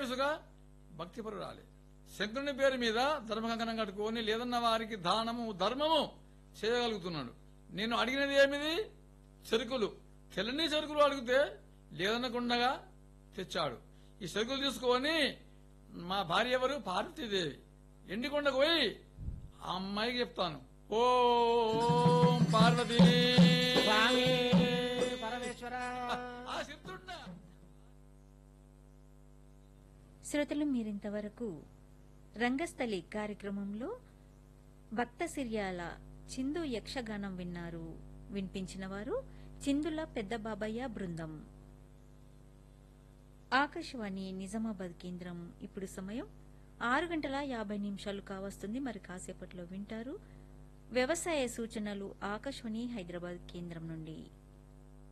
తెలుసుగా భక్తిపరురాలి శంకరుని పేరు మీద ధర్మకంకణం కట్టుకొని లేదన్న వారికి దానము ధర్మము చేయగలుగుతున్నాడు నేను అడిగినది ఏమిది చెరుకులు తెల్లని చెరుకులు అడిగితే లేదనకుండగా తెచ్చాడు ఈ చెరుకులు తీసుకొని మా భార్య ఎవరు పార్వతీదేవి ఎండికొండకు పోయి ఆ అమ్మాయికి చెప్తాను ఓం పార్వతీ స్వామి పరమేశ్వర ఆ చెప్తున్నా శ్రోతలు మీరింతవరకు రంగస్థలి కార్యక్రమంలో భక్త సిర్యాల చిందు యక్షగానం విన్నారు వినిపించిన వారు చిందుల పెద్ద బాబయ్య బృందం ఆకాశవాణి నిజామాబాద్ కేంద్రం ఇప్పుడు సమయం ఆరు గంటల యాభై నిమిషాలు కావస్తుంది మరి కాసేపట్లో వింటారు వ్యవసాయ సూచనలు ఆకాశవాణి హైదరాబాద్ కేంద్రం నుండి